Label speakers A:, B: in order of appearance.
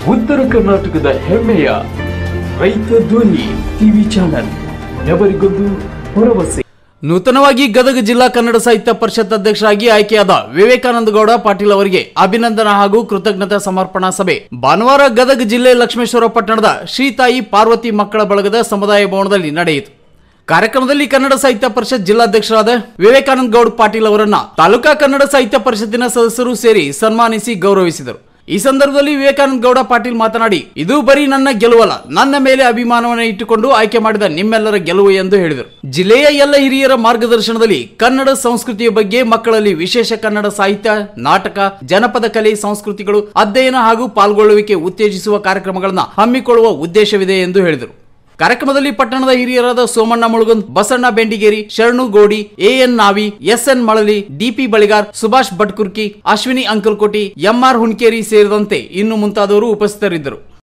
A: ಉತ್ತರ ಕರ್ನಾಟಕದ ಹೆಮ್ಮೆಯ ರೈತ ಧ್ವನಿ ಟಿವಿ ಚಾನಲ್ ఎవరిಗೊಂದು ಭರವಸೆ
B: ನೂತನವಾಗಿ ಗದಗ ಜಿಲ್ಲಾ ಕನ್ನಡ ಸಾಹಿತ್ಯ ಪರಿಷತ್ ಅಧ್ಯಕ್ಷರಾಗಿ ಆಯ್ಕೆಯಾದ ವಿವೇಕಾನಂದ ಗೌಡ ಪಾಟೀಲ್ ಅವರಿಗೆ ಅಭಿನಂದನಾ ಹಾಗೂ ಕೃತಜ್ಞತಾ ಸಮರ್ಪಣಾ ಸಭೆ ಭಾನುವಾರ ಗದಗ ಜಿಲ್ಲೆ ಲಕ್ಷ್ಮೇಶ್ವರ ಪಟ್ಟಣದ ಶ್ರೀ ತಾಯಿ ಪಾರ್ವತಿ ಮಕ್ಕಳ ಬಳಗದ ಸಮುದಾಯ ಭವನದಲ್ಲಿ ನಡೆಯಿತು ಕಾರ್ಯಕ್ರಮದಲ್ಲಿ ಕನ್ನಡ ಸಾಹಿತ್ಯ ಪರಿಷತ್ ಜಿಲ್ಲಾಧ್ಯಕ್ಷರಾದ ವಿವೇಕಾನಂದ ಗೌಡ ಪಾಟೀಲ್ ಅವರನ್ನ ತಾಲೂಕಾ ಕನ್ನಡ ಸಾಹಿತ್ಯ ಪರಿಷತ್ತಿನ ಸದಸ್ಯರು ಸೇರಿ ಸನ್ಮಾನಿಸಿ ಗೌರವಿಸಿದರು ಈ ಸಂದರ್ಭದಲ್ಲಿ ವಿವೇಕಾನಂದ ಗೌಡ ಪಾಟೀಲ್ ಮಾತನಾಡಿ ಇದು ಬರೀ ನನ್ನ ಗೆಲುವಲ್ಲ ನನ್ನ ಮೇಲೆ ಅಭಿಮಾನವನ್ನು ಇಟ್ಟುಕೊಂಡು ಆಯ್ಕೆ ಮಾಡಿದ ನಿಮ್ಮೆಲ್ಲರ ಗೆಲುವು ಎಂದು ಹೇಳಿದರು ಜಿಲ್ಲೆಯ ಎಲ್ಲ ಹಿರಿಯರ ಮಾರ್ಗದರ್ಶನದಲ್ಲಿ ಕನ್ನಡ ಸಂಸ್ಕೃತಿಯ ಬಗ್ಗೆ ಮಕ್ಕಳಲ್ಲಿ ವಿಶೇಷ ಕನ್ನಡ ಸಾಹಿತ್ಯ ನಾಟಕ ಜನಪದ ಕಲೆ ಸಂಸ್ಕೃತಿಗಳು ಅಧ್ಯಯನ ಹಾಗೂ ಪಾಲ್ಗೊಳ್ಳುವಿಕೆ ಉತ್ತೇಜಿಸುವ ಕಾರ್ಯಕ್ರಮಗಳನ್ನು ಹಮ್ಮಿಕೊಳ್ಳುವ ಉದ್ದೇಶವಿದೆ ಎಂದು ಹೇಳಿದರು ಕಾರ್ಯಕ್ರಮದಲ್ಲಿ ಪಟ್ಟಣದ ಹಿರಿಯರಾದ Somanna Mulugund Basanna Bendigeri Sharanu Godi AN Navi SN Malali DP Baligar Subhash Bhatkurki Ashwini Ankalkoti MR Hunkeri ಸೇರಿದಂತೆ ಇನ್ನು ಮುಂತಾದವರು ಉಪಸ್ಥಿತರಿದ್ದರು